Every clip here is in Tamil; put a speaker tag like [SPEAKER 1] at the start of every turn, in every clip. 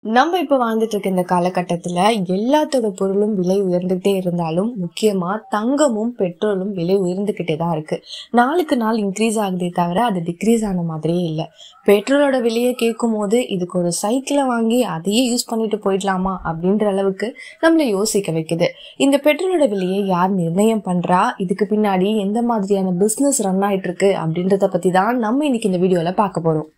[SPEAKER 1] நம்ம இப்போ வாழ்ந்துட்டு இருக்க இந்த காலகட்டத்தில் எல்லாத்தோட பொருளும் விலை உயர்ந்துகிட்டே இருந்தாலும் முக்கியமாக தங்கமும் பெட்ரோலும் விலை உயர்ந்துக்கிட்டே தான் இருக்கு நாளுக்கு நாள் இன்க்ரீஸ் ஆகுதே தவிர அது டிக்ரீஸ் ஆன மாதிரியே இல்லை பெட்ரோலோட விலையை கேட்கும் போது இதுக்கு ஒரு சைக்கிளை வாங்கி அதையே யூஸ் பண்ணிட்டு போயிடலாமா அப்படின்ற அளவுக்கு நம்மளை யோசிக்க வைக்குது இந்த பெட்ரோலோட விலையை யார் நிர்ணயம் பண்றா இதுக்கு பின்னாடி எந்த மாதிரியான பிஸ்னஸ் ரன் ஆயிட்டு இருக்கு அப்படின்றத பத்தி தான் நம்ம இன்னைக்கு இந்த வீடியோல பார்க்க போறோம்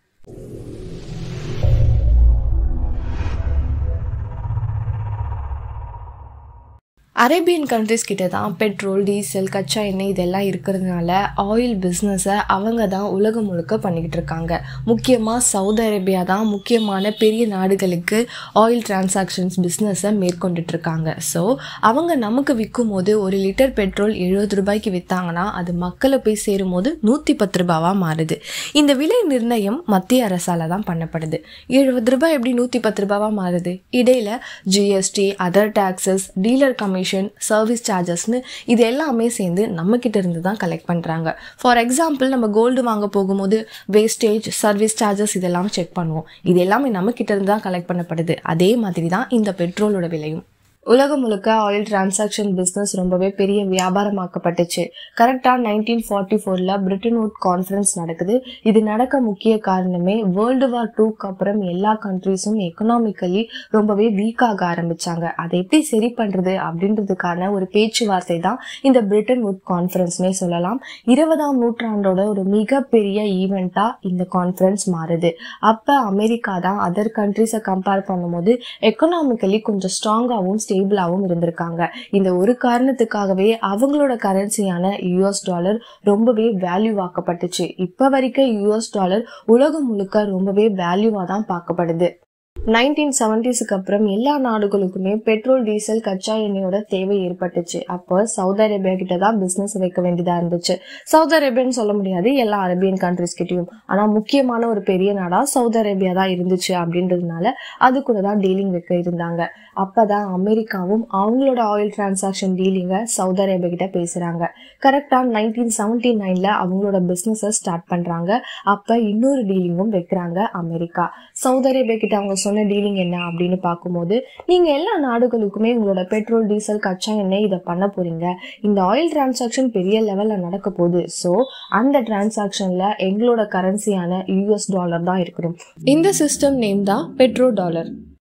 [SPEAKER 1] அரேபியன் கண்ட்ரிஸ் கிட்ட தான் பெட்ரோல் டீசல் கச்சா எண்ணெய் இதெல்லாம் இருக்கிறதுனால ஆயில் பிஸ்னஸை அவங்க தான் உலகம் முழுக்க பண்ணிக்கிட்டு இருக்காங்க முக்கியமாக சவுதி அரேபியா தான் முக்கியமான பெரிய நாடுகளுக்கு ஆயில் டிரான்சாக்ஷன்ஸ் பிஸ்னஸை மேற்கொண்டுட்டு இருக்காங்க ஸோ அவங்க நமக்கு விற்கும் போது ஒரு லிட்டர் பெட்ரோல் எழுபது ரூபாய்க்கு விற்றாங்கன்னா அது மக்களை போய் சேரும் போது நூற்றி பத்து ரூபாவாக மாறுது இந்த விலை நிர்ணயம் மத்திய அரசால் தான் பண்ணப்படுது எழுபது ரூபாய் எப்படி நூற்றி பத்து ரூபாவாக மாறுது இடையில GST other taxes dealer commission service சார்ஜஸ்னு இது எல்லாமே சேர்ந்து நம்ம கிட்ட இருந்து தான் கலெக்ட் பண்ணுறாங்க ஃபார் எக்ஸாம்பிள் நம்ம கோல்டு வாங்க போகும்போது வேஸ்டேஜ் சர்வீஸ் சார்ஜஸ் இதெல்லாம் செக் பண்ணுவோம் இது எல்லாமே நம்ம கிட்ட இருந்து தான் கலெக்ட் பண்ணப்படுது அதே மாதிரி தான் இந்த பெட்ரோலோட விலையும் உலகம் முழுக்க ஆயில் டிரான்சாக்ஷன் பிஸ்னஸ் ரொம்பவே பெரிய வியாபாரமாக்கப்பட்டுச்சு கரெக்டாக நைன்டீன் ஃபார்ட்டி ஃபோரில் பிரிட்டன்வுட் கான்ஃபரன்ஸ் நடக்குது இது நடக்க முக்கிய காரணமே வேர்ல்டு வார் டூக்கு அப்புறம் எல்லா கண்ட்ரீஸும் எக்கனாமிக்கலி ரொம்பவே வீக்காக ஆரம்பிச்சாங்க அதை எப்படி சரி பண்ணுறது அப்படின்றதுக்கான ஒரு பேச்சுவார்த்தை தான் இந்த பிரிட்டன்வுட் கான்ஃபரன்ஸ்னே சொல்லலாம் இருபதாம் நூற்றாண்டோட ஒரு மிகப்பெரிய ஈவெண்ட்டாக இந்த கான்ஃபரன்ஸ் மாறுது அப்போ அமெரிக்கா தான் அதர் கண்ட்ரீஸை கம்பேர் பண்ணும்போது எக்கனாமிக்கலி கொஞ்சம் ஸ்ட்ராங்காகவும் ஸ்டேபிளாகவும் இருந்திருக்காங்க இந்த ஒரு காரணத்துக்காகவே அவங்களோட கரன்சியான யூஎஸ் டாலர் ரொம்பவே வேல்யூ ஆக்கப்பட்டுச்சு இப்போ வரைக்கும் யூஎஸ் டாலர் உலகம் முழுக்க ரொம்பவே வேல்யூவாக தான் பார்க்கப்படுது நைன்டீன் செவன்டிஸுக்கு அப்புறம் எல்லா நாடுகளுக்குமே பெட்ரோல் டீசல் கச்சா எண்ணெயோட தேவை ஏற்பட்டுச்சு அப்போ சவுதி அரேபியா கிட்ட தான் பிசினஸ் வைக்க வேண்டியதா இருந்துச்சு சவுதி அரேபியான்னு சொல்ல முடியாது எல்லா அரேபியன் கண்ட்ரிஸ் கிட்டயும் ஆனா முக்கியமான ஒரு பெரிய நாடா சவுதி அரேபியா தான் இருந்துச்சு அப்படின்றதுனால அது கூட தான் டீலிங் வைக்க இருந்தாங்க அப்பதான் அமெரிக்காவும் அவங்களோட ஆயில் டிரான்சாக்ஷன் டீலிங்கை சவுதி அரேபியா கிட்ட பேசுறாங்க கரெக்டா நைன்டீன் செவன்டி நைன்ல அவங்களோட பிசினஸை ஸ்டார்ட் பண்றாங்க அப்ப இன்னொரு டீலிங்கும் வைக்கிறாங்க அமெரிக்கா சவுதி அரேபியா கிட்ட அவங்க சொன்ன டீலிங் என்ன அப்படின்னு பார்க்கும்போது நீங்க எல்லா நாடுகளுக்குமே உங்களோட பெட்ரோல் டீசல் கச்சா எண்ணெய் இதை பண்ண போறீங்க இந்த ஆயில் டிரான்சாக்ஷன் பெரிய லெவல்ல நடக்க போகுது ஸோ அந்த டிரான்சாக்ஷன்ல எங்களோட கரன்சியான யூஎஸ் டாலர் தான் இருக்கணும் இந்த சிஸ்டம் நேம் தான் பெட்ரோ டாலர்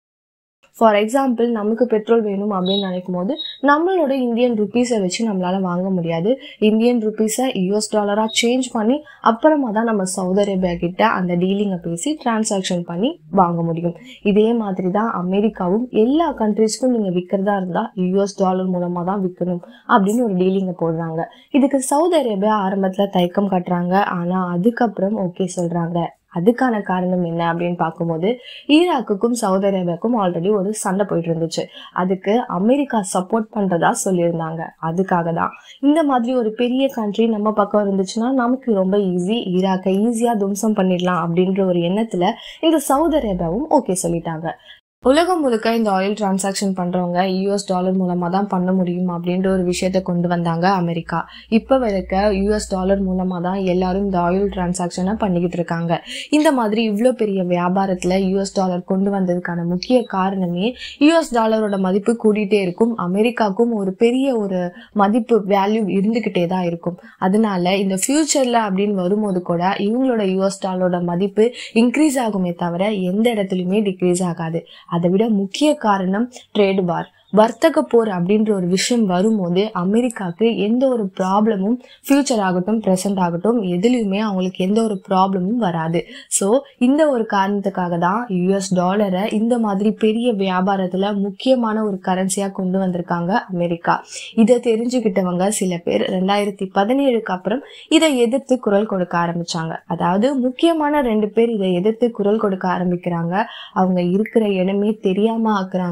[SPEAKER 1] ஃபார் எக்ஸாம்பிள் நமக்கு பெட்ரோல் வேணும் அப்படின்னு நினைக்கும் போது நம்மளோட இந்தியன் ருபீஸை வச்சு நம்மளால வாங்க முடியாது இந்தியன் ருபீஸை யூஎஸ் டாலராக சேஞ்ச் பண்ணி அப்புறமா தான் நம்ம சவுதி அரேபியா கிட்ட அந்த டீலிங்கை பேசி டிரான்சாக்ஷன் பண்ணி வாங்க முடியும் இதே மாதிரி தான் அமெரிக்காவும் எல்லா கண்ட்ரீஸ்க்கும் நீங்கள் விற்கிறதா இருந்தால் யூஎஸ் டாலர் மூலமாக தான் விற்கணும் அப்படின்னு ஒரு டீலிங்கை போடுறாங்க இதுக்கு சவுதி அரேபியா ஆரம்பத்தில் தயக்கம் காட்டுறாங்க ஆனால் அதுக்கப்புறம் ஓகே சொல்கிறாங்க அதுக்கான காரணம் என்ன அப்படின்னு பார்க்கும்போது ஈராக்குக்கும் சவுதி அரேபியாவுக்கும் ஆல்ரெடி ஒரு சண்டை போயிட்டு இருந்துச்சு அதுக்கு அமெரிக்கா சப்போர்ட் பண்றதா சொல்லியிருந்தாங்க அதுக்காக தான் இந்த மாதிரி ஒரு பெரிய கண்ட்ரி நம்ம பக்கம் இருந்துச்சுன்னா நமக்கு ரொம்ப ஈஸி ஈராக்கை ஈஸியாக தும்சம் பண்ணிடலாம் அப்படின்ற ஒரு எண்ணத்துல இந்த சவுதி அரேபியாவும் ஓகே சொல்லிட்டாங்க உலகம் முழுக்க இந்த ஆயில் டிரான்சாக்ஷன் பண்றவங்க யூஎஸ் டாலர் மூலமா தான் பண்ண முடியும் அப்படின்ற ஒரு விஷயத்த கொண்டு வந்தாங்க அமெரிக்கா இப்ப வரைக்க யூஎஸ் டாலர் மூலமா தான் எல்லாரும் இந்த ஆயில் டிரான்சாக்ஷனை பண்ணிக்கிட்டு இருக்காங்க இந்த மாதிரி இவ்வளோ பெரிய வியாபாரத்துல யூஎஸ் டாலர் கொண்டு வந்ததுக்கான முக்கிய காரணமே யூஎஸ் டாலரோட மதிப்பு கூடிட்டே இருக்கும் அமெரிக்காவுக்கும் ஒரு பெரிய ஒரு மதிப்பு வேல்யூ இருந்துகிட்டே தான் இருக்கும் அதனால இந்த ஃபியூச்சர்ல அப்படின்னு வரும்போது கூட இவங்களோட யூஎஸ் டாலரோட மதிப்பு இன்க்ரீஸ் ஆகுமே தவிர எந்த இடத்துலையுமே டிக்ரீஸ் ஆகாது அதை விட முக்கிய காரணம் ட்ரேட் வார் வர்த்தக போர் அப்படின்ற ஒரு விஷயம் வரும்போது அமெரிக்காவுக்கு எந்த ஒரு ப்ராப்ளமும் ஃபியூச்சர் ஆகட்டும் ப்ரெசென்ட் ஆகட்டும் எதுலேயுமே அவங்களுக்கு எந்த ஒரு ப்ராப்ளமும் வராது ஸோ இந்த ஒரு காரணத்துக்காக தான் யூஎஸ் டாலரை இந்த மாதிரி பெரிய வியாபாரத்தில் முக்கியமான ஒரு கரன்சியாக கொண்டு வந்திருக்காங்க அமெரிக்கா இதை தெரிஞ்சுக்கிட்டவங்க சில பேர் ரெண்டாயிரத்தி பதினேழுக்கு அப்புறம் இதை எதிர்த்து குரல் கொடுக்க ஆரம்பிச்சாங்க அதாவது முக்கியமான ரெண்டு பேர் இதை எதிர்த்து குரல் கொடுக்க ஆரம்பிக்கிறாங்க அவங்க இருக்கிற இடமே தெரியாம ஆக்குறாங்க அவங்க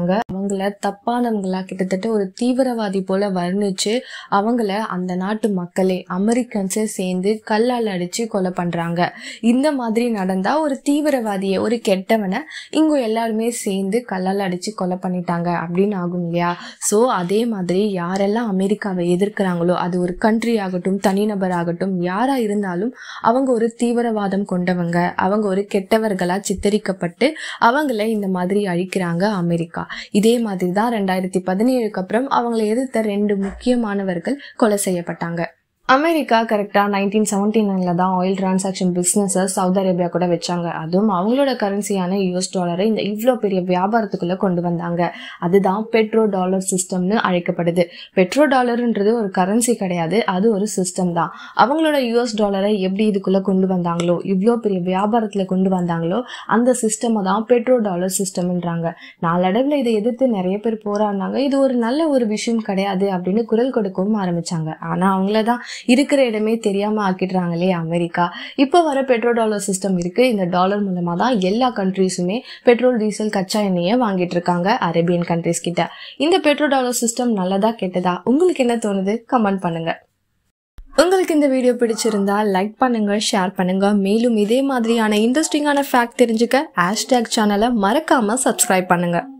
[SPEAKER 1] அவங்கள தப்பானவங்களா கிட்டத்தட்ட ஒரு தீவிரவாதி போல வர்ணிச்சு அவங்கள அந்த நாட்டு மக்களே அமெரிக்கன்ஸே சேர்ந்து கல்லால் அடிச்சு கொலை பண்றாங்க இந்த மாதிரி நடந்தா ஒரு தீவிரவாதியை ஒரு கெட்டவனை இங்க எல்லாருமே சேர்ந்து கல்லால் அடிச்சு கொலை பண்ணிட்டாங்க அப்படின்னு ஆகும் இல்லையா ஸோ அதே மாதிரி யாரெல்லாம் அமெரிக்காவை எதிர்க்கிறாங்களோ அது ஒரு கண்ட்ரி ஆகட்டும் தனிநபர் ஆகட்டும் யாரா இருந்தாலும் அவங்க ஒரு தீவிரவாதம் கொண்டவங்க அவங்க ஒரு கெட்டவர்களா சித்தரிக்கப்பட்டு அவங்கள இந்த மாதிரி அழிக்கிறாங்க அமெரிக்கா இதே மாதிரி தான் ரெண்டாயிரத்தி பதினேழுக்கு அப்புறம் அவங்களை எதிர்த்த ரெண்டு முக்கியமானவர்கள் கொலை செய்யப்பட்டாங்க அமெரிக்கா கரெக்டாக நைன்டீன் செவன்டி நைனில் தான் ஆயில் டிரான்சாக்ஷன் பிஸ்னஸை சவுதி அரேபியா கூட வச்சாங்க அதுவும் அவங்களோட கரன்சியான யூஎஸ் டாலரை இந்த இவ்வளோ பெரிய வியாபாரத்துக்குள்ளே கொண்டு வந்தாங்க அதுதான் பெட்ரோ டாலர் சிஸ்டம்னு அழைக்கப்படுது பெட்ரோ டாலர்ன்றது ஒரு கரன்சி கிடையாது அது ஒரு சிஸ்டம் தான் அவங்களோட யூஎஸ் டாலரை எப்படி இதுக்குள்ளே கொண்டு வந்தாங்களோ இவ்வளோ பெரிய வியாபாரத்தில் கொண்டு வந்தாங்களோ அந்த சிஸ்டமை தான் பெட்ரோ டாலர் சிஸ்டம்ன்றாங்க நாளடைவில் இதை எதிர்த்து நிறைய பேர் போராடினாங்க இது ஒரு நல்ல ஒரு விஷயம் கிடையாது அப்படின்னு குரல் கொடுக்கவும் ஆரம்பிச்சாங்க ஆனால் அவங்கள தான் இருக்கிற இடமே தெரியாம ஆக்கிடுறாங்களே அமெரிக்கா இப்போ வர பெட்ரோல் டாலர் சிஸ்டம் இருக்கு இந்த டாலர் மூலமா தான் எல்லா கண்ட்ரீஸுமே பெட்ரோல் டீசல் கச்சா எண்ணெயை வாங்கிட்டு இருக்காங்க அரேபியன் கண்ட்ரீஸ் கிட்ட இந்த பெட்ரோல் டாலர் சிஸ்டம் நல்லதா கெட்டதா உங்களுக்கு என்ன தோணுது கமெண்ட் பண்ணுங்க உங்களுக்கு இந்த வீடியோ பிடிச்சிருந்தா லைக் பண்ணுங்க ஷேர் பண்ணுங்க மேலும் இதே மாதிரியான இன்ட்ரெஸ்டிங்கான ஃபேக்ட் தெரிஞ்சுக்க ஹேஷ்டேக் சேனலை மறக்காம சப்ஸ்கிரைப் பண்ணுங்க